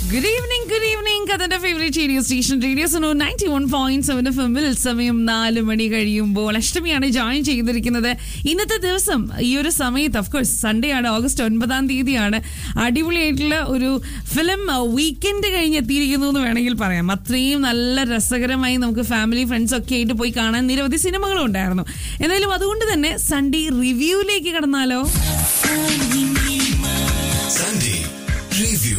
Good evening good evening കഥന്റെ favourite radio station radio so ninety one point seven F എമ്മിൽ സമയം നാല് മണി കഴിയുമ്പോൾ അഷ്ടമിയാണ് ജോയിൻ ചെയ്തിരിക്കുന്നത് ഇന്നത്തെ ദിവസം ഈ ഒരു സമയത്ത് ഓഫ്കോഴ്സ് സൺഡേ ആണ് ഓഗസ്റ്റ് ഒൻപതാം തീയതിയാണ് അടിപൊളിയായിട്ടുള്ള ഒരു ഫിലിം വീക്കെൻഡ് കഴിഞ്ഞ് എത്തിയിരിക്കുന്നു എന്ന് വേണമെങ്കിൽ പറയാം അത്രയും നല്ല രസകരമായി നമുക്ക് ഫാമിലി ഫ്രണ്ട്സ് ഒക്കെ ആയിട്ട് പോയി കാണാൻ നിരവധി സിനിമകളും ഉണ്ടായിരുന്നു എന്തായാലും അതുകൊണ്ട് തന്നെ സൺഡേ റിവ്യൂയിലേക്ക് കടന്നാലോ Sunday Review.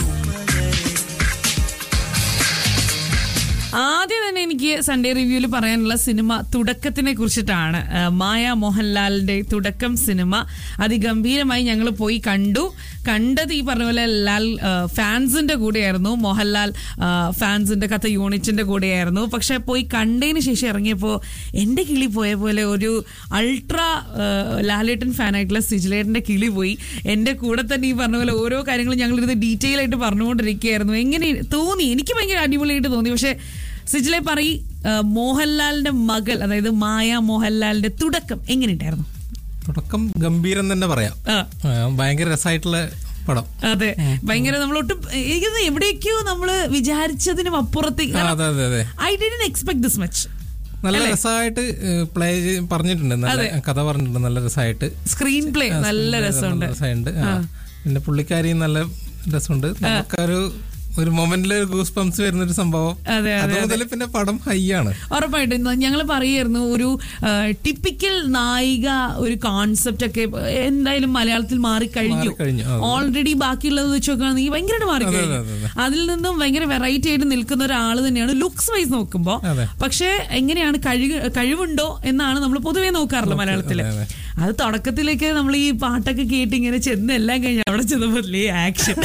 ആദ്യം തന്നെ എനിക്ക് സൺഡേ റിവ്യൂവിൽ പറയാനുള്ള സിനിമ തുടക്കത്തിനെ കുറിച്ചിട്ടാണ് ആ, മായ മോഹൻലാലിന്റെ തുടക്കം സിനിമ അതിഗംഭീരമായി ഞങ്ങൾ പോയി കണ്ടു കണ്ടത് ഈ പറഞ്ഞ പോലെ ലാൽ ആ, ഫാൻസിന്റെ കൂടെയായിരുന്നു മോഹൻലാൽ ആ, ഫാൻസിന്റെ കഥ യൂണിറ്റിന്റെ കൂടെയായിരുന്നു പക്ഷെ പോയി കണ്ടതിന് ശേഷം ഇറങ്ങിയപ്പോൾ എൻ്റെ കിളി പോയ പോലെ ഒരു അൾട്രാ ലാലേട്ടൻ ഫാനായിട്ടുള്ള സിജിലേട്ടന്റെ കിളി പോയി എൻ്റെ കൂടെ തന്നെ ഈ പറഞ്ഞ പോലെ ഓരോ കാര്യങ്ങളും ഞങ്ങൾ ഇത് ഡീറ്റെയിൽ ആയിട്ട് പറഞ്ഞുകൊണ്ടിരിക്കുകയായിരുന്നു എങ്ങനെ തോന്നി എനിക്ക് ഭയങ്കര അടിപൊളിയായിട്ട് തോന്നി പക്ഷെ സിജിലെ പറയി മോഹൻലാലിന്റെ മകൾ അതായത് മായ മോഹൻലാലിന്റെ തുടക്കം എങ്ങനെയുണ്ടായിരുന്നു തുടക്കം ഗംഭീരം തന്നെ പറയാം ആ, ആ, ഭയങ്കര രസമായിട്ടുള്ള പടം അതെ ഭയങ്കര നമ്മൾ ഒട്ടും എനിക്ക് തോന്നുന്നു എവിടേക്കോ നമ്മള് വിചാരിച്ചതിനും അപ്പുറത്തേക്ക് ആ, അതെ അതെ അതെ I didn't expect this much നല്ല രസമായിട്ട് പ്ലേ പറഞ്ഞിട്ടുണ്ട് നല്ല കഥ പറഞ്ഞിട്ടുണ്ട് നല്ല രസമായിട്ട് സ്ക്രീൻ പ്ലേ നല്ല രസമുണ്ട് രസമുണ്ട് ആ. പിന്നെ പുള്ളിക്കാരിയും നല്ല രസമുണ്ട് നമുക്കൊരു ഒരു മൊമെന്റിൽ ഒരു ഗൂസ് പംസ് വരുന്ന ഒരു സംഭവം അതെ, അത് മുതൽ പിന്നെ പടം ഹൈ ആണ് ഉറപ്പായിട്ടും ഞങ്ങൾ പറയായിരുന്നു ഒരു ടിപ്പിക്കൽ നായിക ഒരു കോൺസെപ്റ്റ് ഒക്കെ എന്തായാലും മലയാളത്തിൽ മാറിക്കഴിഞ്ഞു മാറിക്കഴിഞ്ഞു, അതെ. ഓൾറെഡി ബാക്കിയുള്ളത് വെച്ച് നോക്കുകയാണെങ്കിൽ ഭയങ്കരമായിട്ട് മാറിക്കഴിഞ്ഞു അതെ, അതെ, അതിൽ നിന്നും ഭയങ്കര വെറൈറ്റി ആയിട്ട് നിൽക്കുന്ന ഒരാൾ തന്നെയാണ് ലുക്സ് വൈസ് നോക്കുമ്പോൾ അതെ. പക്ഷെ എങ്ങനെയാണ് കഴിവ് കഴിവുണ്ടോ എന്നാണ് നമ്മൾ പൊതുവേ നോക്കാറുള്ളത് മലയാളത്തിൽ അതെ, അത് തുടക്കത്തിലേക്ക് നമ്മൾ ഈ പാട്ടൊക്കെ കേട്ട് ഇങ്ങനെ ചെന്ന് എല്ലാം കഴിഞ്ഞ് അവിടെ ചെന്നപ്പോഴേ ആക്ഷൻ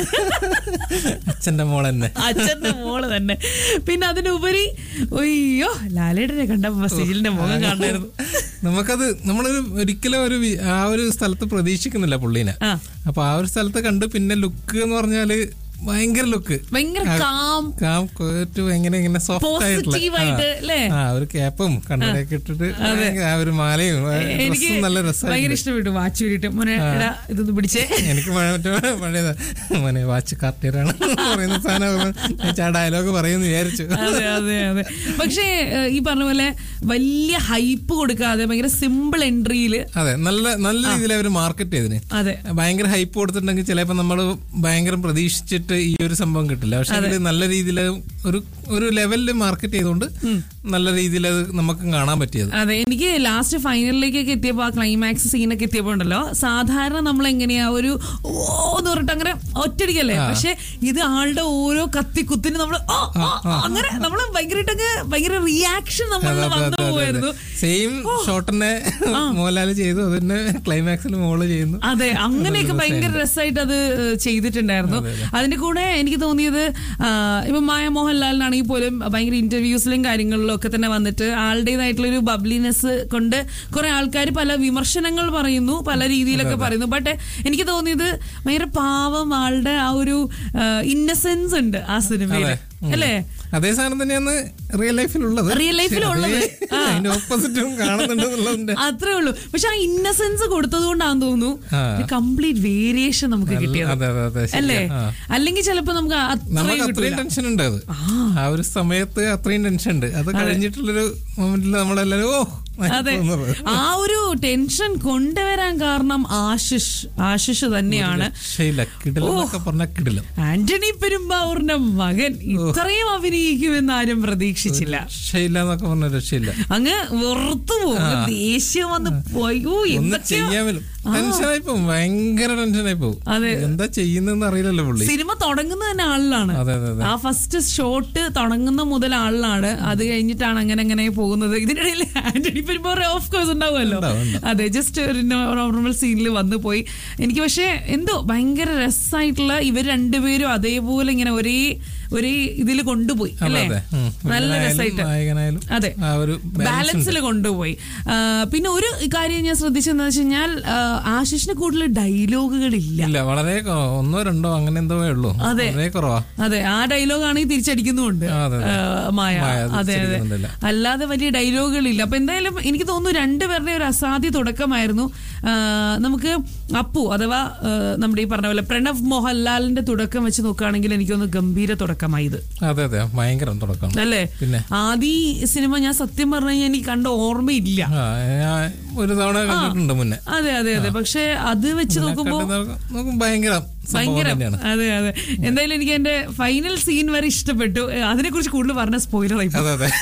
അച്ഛന്റെ മോൾ തന്നെ അച്ഛന്റെ മോള് തന്നെ പിന്നെ അതിനുപരി അയ്യോ ലാലേട്ടനെ കണ്ടപ്പോ സിജിലിന്റെ മുഖം കാണായിരുന്നു നമുക്കത് നമ്മളൊരു ഒരിക്കലും ഒരു വി- ആ ഒരു സ്ഥലത്ത് പ്രതീക്ഷിക്കുന്നില്ല പുള്ളീനെ ആ അപ്പൊ ആ ഒരു സ്ഥലത്ത് കണ്ട് പിന്നെ ലുക്ക് എന്ന് പറഞ്ഞാല് ഭയങ്കര ലുക്ക് ഭയങ്കര കാം കാം കോറ്റ് ഭയങ്കര ഇങ്ങനെ സോഫ്റ്റ് ആയിട്ടുള്ള പോസിറ്റീവ് ആയിട്ട് അല്ലേ ആ ഒരു ക്യാപ്പും കണ്ണടയൊക്കെ ഇട്ടിട്ട് ഭയങ്കര ആ ഒരു മാലയും ആ എനിക്ക് ഡ്രസ്സും നല്ല ഭയങ്കര രസമായിട്ട് ഇഷ്ടപ്പെട്ടു വാച്ച് വീട്ട് മോനെ എടാ ഇതൊന്ന് പിടിച്ചേ എനിക്ക് മഴ- മറ്റേ പഴയ മോനെ വാച്ച് കാർട്ടിയറാണ് പറയുന്ന സാധനം ആ ഡയലോഗ് പറയുമെന്ന് വിചാരിച്ചു അതെ അതെ അതെ പക്ഷേ ഏഹ്, ഈ പറഞ്ഞ പോലെ വലിയ ഹൈപ്പ് കൊടുക്കാതെ ഭയങ്കര സിമ്പിൾ എൻട്രിയിൽ അതെ നല്ല നല്ല രീതിയിൽ അവർ മാർക്കറ്റ് ചെയ്തിന് അതെ ഭയങ്കര ഹൈപ്പ് കൊടുത്തിട്ടുണ്ടെങ്കിൽ ചിലപ്പോൾ നമ്മൾ ഭയങ്കര പ്രതീക്ഷിച്ചിട്ട് ഈ ഒരു സംഭവം കിട്ടില്ല പക്ഷെ ഇതില് നല്ല രീതിയിൽ ഒരു ഒരു ലെവലിൽ മാർക്കറ്റ് ചെയ്തുകൊണ്ട് നല്ല രീതിയിൽ അത് നമുക്ക് കാണാൻ പറ്റിയത് അതെ എനിക്ക് ലാസ്റ്റ് ഫൈനലിലേക്കൊക്കെ എത്തിയപ്പോൾ ആ ക്ലൈമാക്സ് സീനൊക്കെ എത്തിയപ്പോൾ ഉണ്ടല്ലോ സാധാരണ നമ്മൾ എങ്ങനെയാ ഒരു ഓ എന്ന് പറഞ്ഞിട്ട് അങ്ങനെ ഒറ്റടിക്കല്ലേ പക്ഷെ ഇത് ആളുടെ ഓരോ കത്തി കുത്തിന് നമ്മൾ അങ്ങനെ നമ്മൾ ഭയങ്കരമായിട്ടൊക്കെ ഭയങ്കര റിയാക്ഷൻ നമ്മൾ വന്നു പോവായിരുന്നു സെയിം ഷോട്ട് തന്നെ മോഹൻലാൽ ചെയ്തു അത് തന്നെ ക്ലൈമാക്സിൽ മോള് ചെയ്യുന്നു അതെ അങ്ങനെയൊക്കെ ഭയങ്കര രസമായിട്ട് അത് ഏഹ്, ചെയ്തിട്ടുണ്ടായിരുന്നു അതിന്റെ കൂടെ എനിക്ക് തോന്നിയത് ആ, ഇപ്പൊ മായ മോഹൻലാലിനാണെങ്കിൽ പോലും ഭയങ്കര ഇന്റർവ്യൂസിലും കാര്യങ്ങളിലും ഒക്കെ തന്നെ വന്നിട്ട് ആളുടേതായിട്ടുള്ള ഒരു ബബ്ലിനെസ് കൊണ്ട് കുറെ ആൾക്കാർ പല വിമർശനങ്ങൾ പറയുന്നു പല രീതിയിലൊക്കെ പറയുന്നു ബട്ട് എനിക്ക് തോന്നിയത് ഭയങ്കര പാവം ആളുടെ ആ ഒരു ഇന്നസെൻസ് ഉണ്ട് ആ സിനിമയിൽ അല്ലേ അതേ സാധനം തന്നെയാണ് റിയൽ ലൈഫിലുള്ളത് റിയൽ ലൈഫിലുള്ളത് ആ. അതിന്റെ ഓപ്പോസിറ്റും കാണുന്നുണ്ട് എന്നുള്ളതിന്റെ അത്രേ ഉള്ളൂ പക്ഷെ ആ ഇന്നസെൻസ് കൊടുത്തത് കൊണ്ടാന്ന് തോന്നുന്നു ആ. കംപ്ലീറ്റ് വേരിയേഷൻ നമുക്ക് കിട്ടിയത് അതെ അതെ അതെ ശരിയാ. അല്ലേ ആ. അല്ലെങ്കിൽ ചിലപ്പോ നമുക്ക് അത്രയും നമുക്ക് കിട്ടൂല. അത്രയും ടെൻഷൻ ഉണ്ട് അത് ആ ഒരു സമയത്ത് അത്രയും ടെൻഷൻ ഉണ്ട് അത് കഴിഞ്ഞിട്ടുള്ളൊരു മൊമെന്റിൽ നമ്മളെല്ലാരും ഓ അതെ തോന്നുന്നത്. ആ ഒരു ടെൻഷൻ കൊണ്ടുവരാൻ കാരണം ആശിഷ് ആശിഷ് തന്നെയാണ് രക്ഷയില്ല കിടിലം എന്നൊക്കെ പറഞ്ഞ കിടിലം ആന്റണി പെരുമ്പാവൂറിന്റെ മകൻ ഇത്രയും അഭിനയിക്കുമെന്ന് ആരും പ്രതീക്ഷിച്ചില്ല രക്ഷയില്ല എന്നൊക്കെ പറഞ്ഞ രക്ഷയില്ല അങ്ങ് വെറുത്തു പോകും ദേഷ്യം വന്ന് പോയോ ഒന്ന് എന്തൊക്കെയോ ചെയ്യാൻ പോലും ടെൻഷനായി പോകും ഭയങ്കര ടെൻഷനായി പോകും അതെ. എന്താ ചെയ്യുന്നെന്ന് അറിയില്ലല്ലോ പുള്ളി സിനിമ തുടങ്ങുന്ന തന്നെ ആളിലാണ് അതെ അതെ അതെ ആ ഫസ്റ്റ് ഷോട്ട് തുടങ്ങുന്ന മുതൽ ആളിലാണ് അത് കഴിഞ്ഞിട്ടാണ് അങ്ങനെ അങ്ങനെ പോകുന്നത് ഇതിനിടയിൽ ആന്റണി പെരുമ്പോൾ ഓഫ് കോഴ്സ് ഉണ്ടാവുമല്ലോ ഉണ്ടാവും, ഉണ്ടാവും. അതെ ജസ്റ്റ് ഒരു നോർമൽ സീനിൽ വന്നു പോയി എനിക്ക് പക്ഷേ എന്തോ ഭയങ്കര രസമായിട്ടുള്ള ഇവർ രണ്ടുപേരും അതേപോലെ ഇങ്ങനെ ഒരേ ഒരു ഇതിൽ കൊണ്ടുപോയി അല്ലേ അതെ ഉം. നല്ല വില്ലനായാലും രസമായിട്ട് നായകനായാലും അതെ ആ ഒരു ബാലൻസിൽ കൊണ്ടുപോയി ആ, പിന്നെ ഒരു കാര്യം ഞാൻ ശ്രദ്ധിച്ചെന്ന് വെച്ച് കഴിഞ്ഞാൽ ആ, ആശിഷിന് കൂടുതൽ ഡയലോഗുകളില്ല ഇല്ല വളരെ കുറവാ. ഒന്നോ രണ്ടോ അങ്ങനെ എന്തോ ഉള്ളൂ അതെ. വളരെ കുറവാ അതെ ആ ഡയലോഗ് ആണെങ്കിൽ തിരിച്ചടിക്കുന്നുമുണ്ട് ആ, അതെ, അതെ. ആ, മായ മായ അതെ അതെ തിരിച്ചടിക്കുന്നുണ്ടല്ല. അല്ലാതെ വലിയ ഡയലോഗുകളില്ല അപ്പൊ എന്തായാലും എനിക്ക് തോന്നുന്നു രണ്ടുപേരുടെ ഒരു അസാധ്യ തുടക്കമായിരുന്നു ആ, നമുക്ക് അപ്പു അഥവാ ആ, നമ്മുടെ ഈ പറഞ്ഞ പോലെ പ്രണവ് മോഹൻലാലിന്റെ തുടക്കം വെച്ച് നോക്കുകയാണെങ്കിൽ എനിക്ക് തോന്നുന്നു ഗംഭീര തുടക്കമായി ഇത് അതെ അതെ ഭയങ്കര തുടക്കമാണ് അല്ലേ പിന്നെ ആദ്യ സിനിമ ഞാൻ സത്യം പറഞ്ഞു കഴിഞ്ഞാൽ എനിക്ക് കണ്ട ഓർമ്മയില്ല ആ ഞാൻ ഒരു തവണ കണ്ടിട്ടുണ്ട് മുന്നേ അതെ അതെ അതെ പക്ഷെ അത് വെച്ച് നോക്കുമ്പോ കണ്ട് നോക്ക- നോക്കുമ്പോ ഭയങ്കര സംഭവം ഭയങ്കര തന്നെയാണ് അതെ അതെ എന്തായാലും എനിക്ക് എന്റെ ഫൈനൽ സീൻ വരെ ഇഷ്ടപ്പെട്ടു അതിനെ കുറിച്ച് കൂടുതൽ പറഞ്ഞ സ്പോയിലർ ആയി പോയി. അതെ അതെ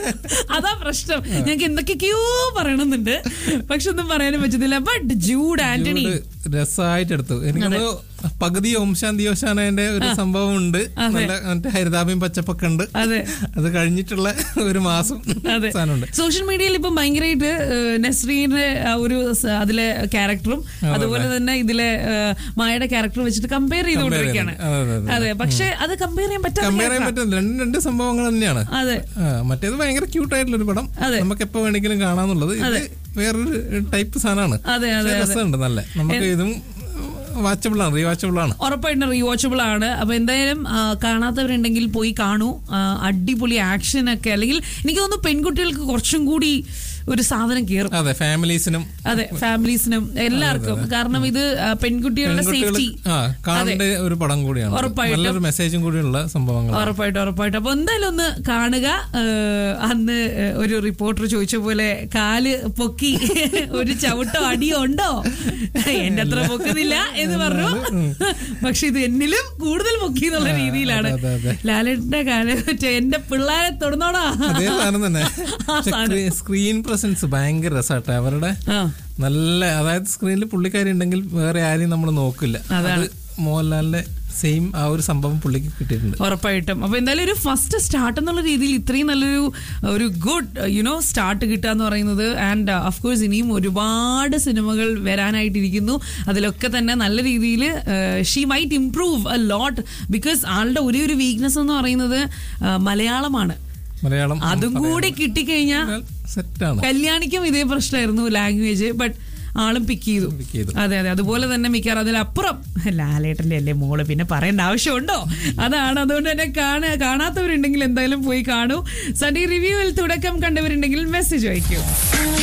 അതാ പ്രശ്നം ഞങ്ങൾക്ക് എന്തൊക്കെയൊക്കെയോ പറയണമെന്നുണ്ട് പക്ഷെ ഒന്നും പറയാനും പറ്റുന്നില്ല ബട്ട് ജൂഡ് ആന്റണി ഒരു രസമായിട്ട് എടുത്തു എനിക്കത് പകുതി ഓം ശാന്തി ഓശാനന്റെ ഒരു സംഭവം ഉണ്ട് നല്ല മറ്റേ ഹരിതാപയും പച്ചപ്പൊക്കെ ഉണ്ട് അതെ അത് കഴിഞ്ഞിട്ടുള്ള ഒരു മാസം അതെ സാധനമുണ്ട് സോഷ്യൽ മീഡിയയിൽ ഇപ്പം ഭയങ്കരമായിട്ട് നസ്രീന്റെ ആ ഒരു സ- അതിലെ ക്യാരക്ടറും അതുപോലെ തന്നെ ഇതിലെ ആ, മായയുടെ ക്യാരക്ടർ വെച്ചിട്ട് കമ്പയർ ചെയ്തുകൊണ്ടിരിക്കുകയാണ് അതെ, അതെ, അതെ. അതെ പക്ഷെ അത് കമ്പയർ ചെയ്യാൻ പറ്റാത്ത കമ്പയർ ചെയ്യാൻ പറ്റില്ല രണ്ടും രണ്ട് സംഭവങ്ങൾ തന്നെയാണ് അതെ ആ, മറ്റേത് ഭയങ്കര ക്യൂട്ടായിട്ടുള്ള ഒരു പടം അതെ. നമുക്ക് എപ്പോ വേണമെങ്കിലും കാണാന്നുള്ളത് ഇത് വേറൊരു ടൈപ്പ് സാധനമാണ് അതെ അതെ പക്ഷേ രസമുണ്ട് നല്ല നമുക്ക് ഇതും വാച്ചബിൾ ആണ് റീവാച്ചബിൾ ആണ് ഉറപ്പായിട്ടും റീവാച്ചബിൾ ആണ് അപ്പൊ എന്തായാലും ആ, കാണാത്തവരുണ്ടെങ്കിൽ പോയി കാണൂ ആ, അടിപൊളി ആക്ഷൻ ഒക്കെ അല്ലെങ്കിൽ എനിക്ക് തോന്നുന്നു പെൺകുട്ടികൾക്ക് കുറച്ചും കൂടി ഒരു സാധനം കയറും അതെ ഫാമിലീസിനും അതെ ഫാമിലീസിനും എല്ലാവർക്കും കാരണം ഇത് ആ, പെൺകുട്ടികളുടെ പെൺകുട്ടികൾ സേഫ്റ്റി ആ കാണേണ്ട ഒരു പടം കൂടിയാണ് ഉറപ്പായിട്ടും. നല്ലൊരു മെസ്സേജും കൂടിയുള്ള സംഭവങ്ങൾ ഉറപ്പായിട്ടും ഉറപ്പായിട്ടും അപ്പൊ എന്തായാലും ഒന്ന് കാണുക ഏഹ് അന്ന് ഏഹ് ഒരു റിപ്പോർട്ടർ ചോദിച്ച പോലെ കാല് പൊക്കി ഒരു ചവിട്ടോ അടിയോ ഉണ്ടോ എന്റെ അത്ര പൊക്കുന്നില്ല എന്ന് പറഞ്ഞു പക്ഷെ ഇത് എന്നിലും കൂടുതൽ പൊക്കി എന്നുള്ള രീതിയിലാണ് അതെ, അതെ, അതെ. ലാലേട്ടന്റെ കാല് മറ്റേ എന്റെ പിള്ളേരെ തൊടുന്നോടാ അതേ സാധനം തന്നെ ആ സാധനം. സ്ക്രീൻ പ്രസൻസ് ഭയങ്കര രസമാട്ടെ അവരുടെ ആ നല്ല അതായത് സ്ക്രീനിൽ പുള്ളിക്കാരി ഉണ്ടെങ്കിൽ വേറെ ആരെയും നമ്മൾ നോക്കില്ല അത് മോഹൻലാലിന്റെ സെയിം ആ ഒരു സംഭവം പുള്ളിക്ക് കിട്ടിയിട്ടുണ്ട് ഉറപ്പായിട്ടും അപ്പൊ എന്തായാലും ഒരു ഫസ്റ്റ് സ്റ്റാർട്ട് എന്നുള്ള രീതിയിൽ ഇത്രയും നല്ലൊരു ഒരു ഗുഡ് യുനോ സ്റ്റാർട്ട് കിട്ടുക എന്ന് പറയുന്നത് ആൻഡ് അഫ്കോഴ്സ് ഇനിയും ഒരുപാട് സിനിമകൾ വരാനായിട്ടിരിക്കുന്നു അതിലൊക്കെ തന്നെ നല്ല രീതിയിൽ she might improve a lot because ആളുടെ ഒരേ ഒരു വീക്ക്നെസ് എന്ന് പറയുന്നത് ആ, മലയാളമാണ് മലയാളം അതും കൂടി കിട്ടിക്കഴിഞ്ഞാൽ സെറ്റാണ് കല്യാണിക്കും ഇതേ പ്രശ്നമായിരുന്നു ലാംഗ്വേജ് ബട്ട് ആളും പിക്ക് ചെയ്തു Pick ചെയ്തു. അതെ അതെ അതുപോലെ തന്നെ മിക്കവാറും അതിലപ്പുറം ലാലേട്ടന്റെ അല്ലേ മോള് പിന്നെ പറയേണ്ട ആവശ്യമുണ്ടോ അതാണ് അതുകൊണ്ട് തന്നെ കാണ കാണാത്തവരുണ്ടെങ്കിൽ എന്തായാലും പോയി കാണൂ സൺഡേ റിവ്യൂവിൽ തുടക്കം കണ്ടവരുണ്ടെങ്കിൽ മെസ്സേജ് അയക്കൂ